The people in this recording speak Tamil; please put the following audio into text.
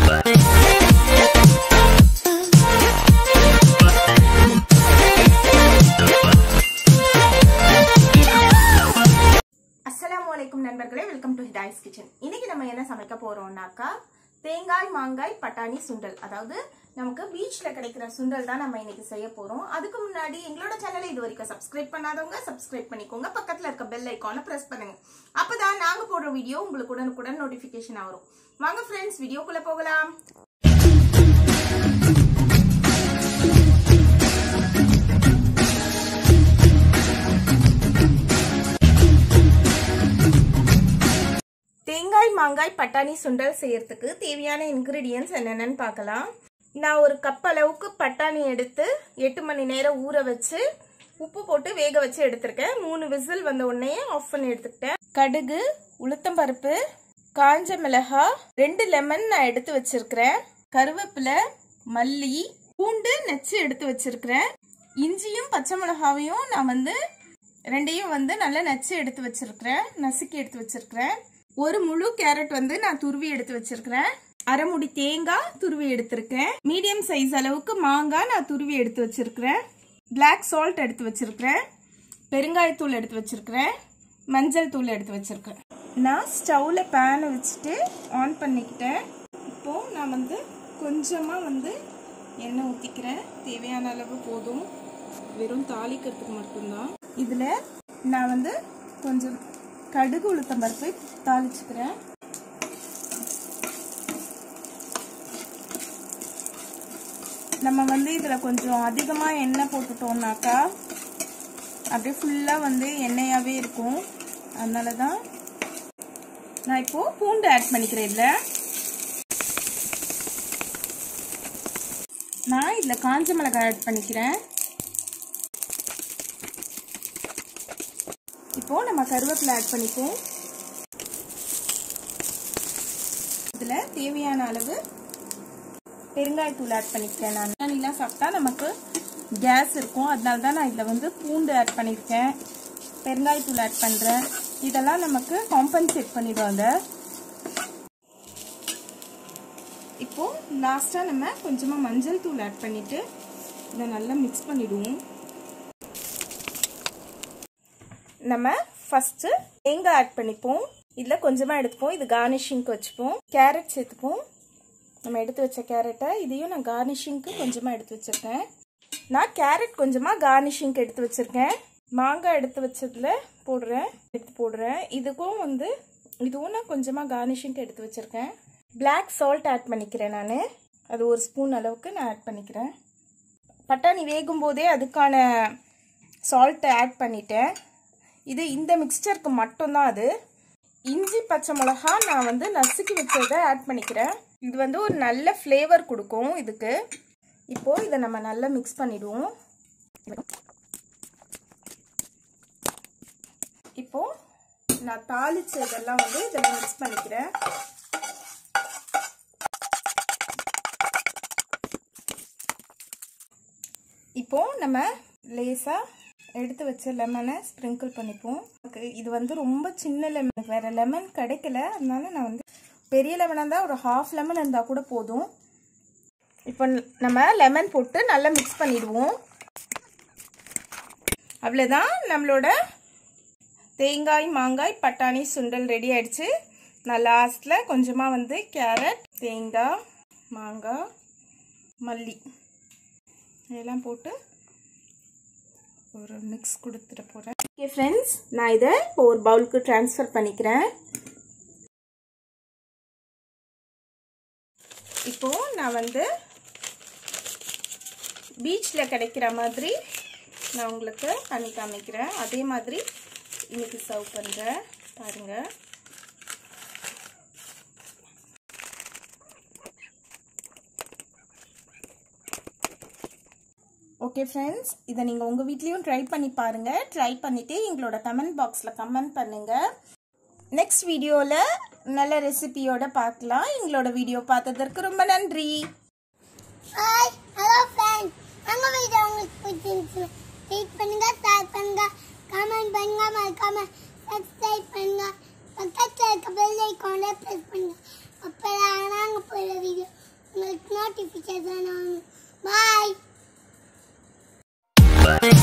அஸ்ஸலாமு அலைக்கும் நண்பர்களே வெல்கம் டு ஹிதாய்ஸ் கிச்சன் இன்னைக்கு நம்ம என்ன சமைக்க போறோம்னாக்கா தேங்காய் மாங்காய் பட்டாணி சுண்டல் அதாவது நமக்கு பீச்ல கிடைக்கிற சுண்டல் தான் நம்ம இன்னைக்கு செய்ய போறோம் அதுக்கு முன்னாடி எங்களோட சேனலை இது வரைக்கும் சப்ஸ்கிரைப் பண்ணாதவங்க சப்ஸ்கிரைப் பண்ணிக்கோங்க பக்கத்துல இருக்க பெல் ஐக்கானை பிரஸ் பண்ணுங்க அப்பதான் நாங்க போடுற வீடியோ உங்களுக்கு உடனுக்குடன் நோட்டிபிகேஷன் வரும் வாங்க ஃப்ரெண்ட்ஸ் வீடியோக்குள்ள போகலாம் தேங்காய் மாங்காய் பட்டாணி சுண்டல் செய்யறதுக்கு தேவையான இன்கிரீடியன்ஸ் என்னென்னு பார்க்கலாம் நான் ஒரு கப் அளவுக்கு பட்டாணி எடுத்து எட்டு மணி நேரம் ஊற வச்சு உப்பு போட்டு வேக வச்சு எடுத்திருக்கேன் மூணு விசில் வந்த உடனே ஆஃப் பண்ணி எடுத்துக்கிட்டேன் கடுகு உளுத்தம்பருப்பு காஞ்ச மிளகாய் ரெண்டு லெமன் நான் எடுத்து வச்சிருக்கிறேன் கருவேப்பிலை மல்லி பூண்டு நெச்சு எடுத்து வச்சிருக்கிறேன் இஞ்சியும் பச்சை மிளகாவையும் நான் வந்து ரெண்டையும் வந்து நல்லா நச்சு எடுத்து வச்சிருக்கிறேன் நசுக்கி எடுத்து வச்சிருக்கிறேன் ஒரு முழு கேரட் வந்து நான் துருவி எடுத்து வச்சிருக்கிறேன் அரை முடி தேங்காய் துருவி எடுத்திருக்கேன் மீடியம் சைஸ் அளவுக்கு மாங்காய் நான் துருவி எடுத்து வச்சிருக்கிறேன் பிளாக் சால்ட் எடுத்து வச்சிருக்கிறேன் பெருங்காயத்தூள் எடுத்து வச்சிருக்கிறேன் மஞ்சள் தூள் எடுத்து வச்சிருக்கிறேன் நான் ஸ்டவ்ல பேனை வச்சுட்டு ஆன் பண்ணிக்கிட்டேன் இப்போ நான் வந்து கொஞ்சமா வந்து எண்ணெய் ஊற்றிக்கிறேன் தேவையான அளவு போதும் வெறும் தாளிக்கிறதுக்கு மட்டும்தான் இதில் நான் வந்து கொஞ்சம் கடுகு உளுத்தம் பருப்பு தாளிச்சுக்கிறேன் நம்ம வந்து இதில் கொஞ்சம் அதிகமாக எண்ணெய் போட்டுட்டோம்னாக்கா அப்படியே ஃபுல்லாக வந்து எண்ணெயாகவே இருக்கும் அதனால தான் நான் இப்போது பூண்டு ஆட் பண்ணிக்கிறேன் இதில் நான் இதில் காஞ்ச மிளகாய் ஆட் பண்ணிக்கிறேன் இப்போ நம்ம கருவேப்பிலை ஆட் பண்ணிப்போம் இதில் தேவையான அளவு பெருங்காயத்தூள் ஆட் பண்ணிக்கிறேன் நான் தண்ணிலாம் சாப்பிட்டா நமக்கு கேஸ் இருக்கும் அதனால தான் நான் இதில் வந்து பூண்டு ஆட் பண்ணியிருக்கேன் பெருங்காயத்தூள் ஆட் பண்ணுறேன் இதெல்லாம் நமக்கு காம்பன்சேட் பண்ணிடும் அதை இப்போ லாஸ்ட்டாக நம்ம கொஞ்சமாக மஞ்சள் தூள் ஆட் பண்ணிவிட்டு இதை நல்லா மிக்ஸ் பண்ணிவிடுவோம் நம்ம ஃபஸ்ட்டு தேங்காய் ஆட் பண்ணிப்போம் இதில் கொஞ்சமாக எடுத்துப்போம் இது கார்னிஷிங்க்கு வச்சுப்போம் கேரட் சேர்த்துப்போம் நம்ம எடுத்து வச்ச கேரட்டை இதையும் நான் கார்னிஷிங்க்கு கொஞ்சமாக எடுத்து வச்சுருக்கேன் நான் கேரட் கொஞ்சமாக கார்னிஷிங்க்கு எடுத்து வச்சுருக்கேன் மாங்காய் எடுத்து வச்சதில் போடுறேன் எடுத்து போடுறேன் இதுக்கும் வந்து இதுவும் நான் கொஞ்சமாக கார்னிஷிங்க்கு எடுத்து வச்சுருக்கேன் பிளாக் சால்ட் ஆட் பண்ணிக்கிறேன் நான் அது ஒரு ஸ்பூன் அளவுக்கு நான் ஆட் பண்ணிக்கிறேன் பட்டாணி வேகும் போதே அதுக்கான சால்ட்டை ஆட் பண்ணிட்டேன் இது இந்த மிக்சருக்கு மட்டும்தான் அது இஞ்சி பச்சை மிளகா நான் வந்து நசுக்கி வச்சதை ஆட் பண்ணிக்கிறேன் இது வந்து ஒரு நல்ல ஃப்ளேவர் கொடுக்கும் இதுக்கு இப்போ இதை நம்ம நல்லா மிக்ஸ் பண்ணிடுவோம் இப்போ நான் தாளிச்ச இதெல்லாம் வந்து இதில் மிக்ஸ் பண்ணிக்கிறேன் இப்போ நம்ம லேசாக எடுத்து வச்ச லெமனை ஸ்ப்ரிங்கிள் பண்ணிப்போம் இது வந்து ரொம்ப சின்ன லெமன் வேற லெமன் கிடைக்கல அதனால நான் வந்து பெரிய லெமனாக இருந்தால் ஒரு ஹாஃப் லெமன் இருந்தால் கூட போதும் இப்போ நம்ம லெமன் போட்டு நல்லா மிக்ஸ் பண்ணிடுவோம் அவ்வளோதான் நம்மளோட தேங்காய் மாங்காய் பட்டாணி சுண்டல் ரெடி ஆயிடுச்சு நான் லாஸ்ட்டில் கொஞ்சமாக வந்து கேரட் தேங்காய் மாங்காய் மல்லி இதெல்லாம் போட்டு ஒரு மிக்ஸ் கொடுத்துட்டு போகிறேன் ஓகே ஃப்ரெண்ட்ஸ் நான் இதை இப்போ ஒரு பவுலுக்கு ட்ரான்ஸ்ஃபர் பண்ணிக்கிறேன் இப்போ நான் வந்து பீச்சில் கிடைக்கிற மாதிரி நான் உங்களுக்கு பண்ணி காமிக்கிறேன் அதே மாதிரி இன்னைக்கு சர்வ் பண்ணுறேன் பாருங்கள் ஓகே ஃப்ரெண்ட்ஸ் இதை நீங்கள் உங்கள் வீட்லேயும் ட்ரை பண்ணி பாருங்கள் ட்ரை பண்ணிவிட்டு எங்களோட கமெண்ட் பாக்ஸில் கமெண்ட் பண்ணுங்கள் நெக்ஸ்ட் வீடியோவில் நல்ல ரெசிபியோட பார்க்கலாம் எங்களோட வீடியோ பார்த்ததற்கு ரொம்ப நன்றி ஹாய் ஹலோ ஃப்ரெண்ட்ஸ் எங்க வீடியோ உங்களுக்கு பிடிச்சிருந்துச்சு லைக் பண்ணுங்க ஷேர் பண்ணுங்க கமெண்ட் பண்ணுங்க மறக்காம சப்ஸ்கிரைப் பண்ணுங்க பக்கத்தில் இருக்க பெல் ஐக்கானை ப்ரெஸ் பண்ணுங்க அப்போ நாங்கள் போகிற வீடியோ நோட்டிஃபிகேஷன் பாய்